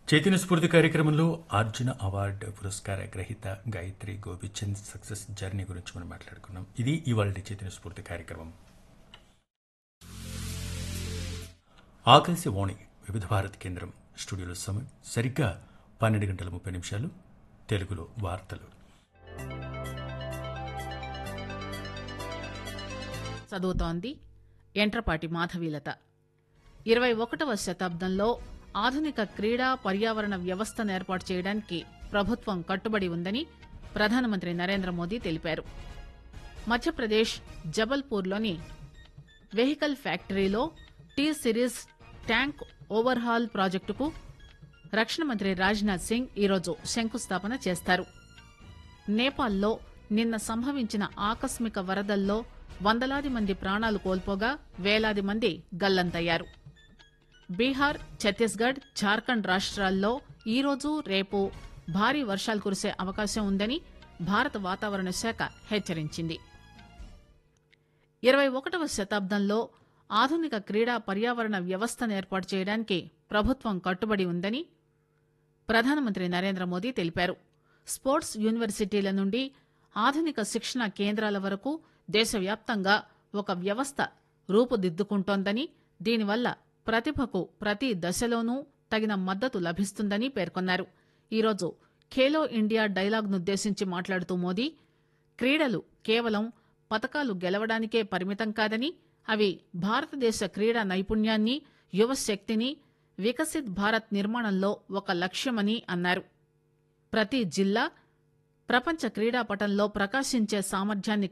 చైతన్య స్ఫూర్తి కార్యక్రమంలో అర్జున అవార్డు పురస్కార గ్రహీత గాయత్రి గోపిచంద్ సక్సెస్ జర్నీ గురించి మనం మాట్లాడుకున్నాం ఇది ఇవాళ చైతన్య స్ఫూర్తి కార్యక్రమం ఆకాశవాణి వివిధ భారతి కేంద్రం స్టూడియోలో సమయం సరిగ్గా పన్నెండు గంటల ముప్పై నిమిషాలు తెలుగులో వార్తలు చదువుతోంది ఎంట్రపాటి మాధవీలత ఇరవై ఒకటవ శతాబ్దంలో ఆధునిక క్రీడా పర్యావరణ వ్యవస్థను ఏర్పాటు చేయడానికి ప్రభుత్వం కట్టుబడి ఉందని ప్రధానమంత్రి నరేంద్ర మోదీ తెలిపారు మధ్యప్రదేశ్ జబల్పూర్లోని వెహికల్ ఫ్యాక్టరీలో టీ సిరీస్ ట్యాంక్ ఓవర్హాల్ ప్రాజెక్టుకు రక్షణ మంత్రి రాజ్నాథ్ సింగ్ ఈరోజు శంకుస్థాపన చేస్తారు నేపాల్లో నిన్న సంభవించిన ఆకస్మిక వరదల్లో వందలాది మంది ప్రాణాలు కోల్పోగా వేలాది మంది గల్లంతయ్యారు బీహార్ ఛత్తీస్గఢ్ జార్ఖండ్ రాష్ట్రాల్లో ఈరోజు రేపు భారీ వర్షాలు కురిసే అవకాశం ఉందని భారత వాతావరణ శాఖ హెచ్చరించింది ఇరవై ఒకటవ శతాబ్దంలో ఆధునిక క్రీడా పర్యావరణ వ్యవస్థను ఏర్పాటు చేయడానికి ప్రభుత్వం కట్టుబడి ఉందని ప్రధానమంత్రి నరేంద్ర మోదీ తెలిపారు స్పోర్ట్స్ యూనివర్సిటీల నుండి ఆధునిక శిక్షణ కేంద్రాల వరకు దేశవ్యాప్తంగా ఒక వ్యవస్థ రూపుదిద్దుకుంటోందని దీనివల్ల ప్రతిభకు ప్రతి దశలోనూ తగిన మద్దతు లభిస్తుందని పేర్కొన్నారు ఈరోజు ఖేలో ఇండియా డైలాగ్నుద్దేశించి మాట్లాడుతూ మోదీ క్రీడలు కేవలం పతకాలు గెలవడానికే పరిమితం కాదని అవి భారతదేశ క్రీడా నైపుణ్యాన్ని యువశక్తిని వికసిత్ భారత్ నిర్మాణంలో ఒక లక్ష్యమని అన్నారు ప్రతి జిల్లా ప్రపంచ క్రీడాపటంలో ప్రకాశించే సామర్థ్యాన్ని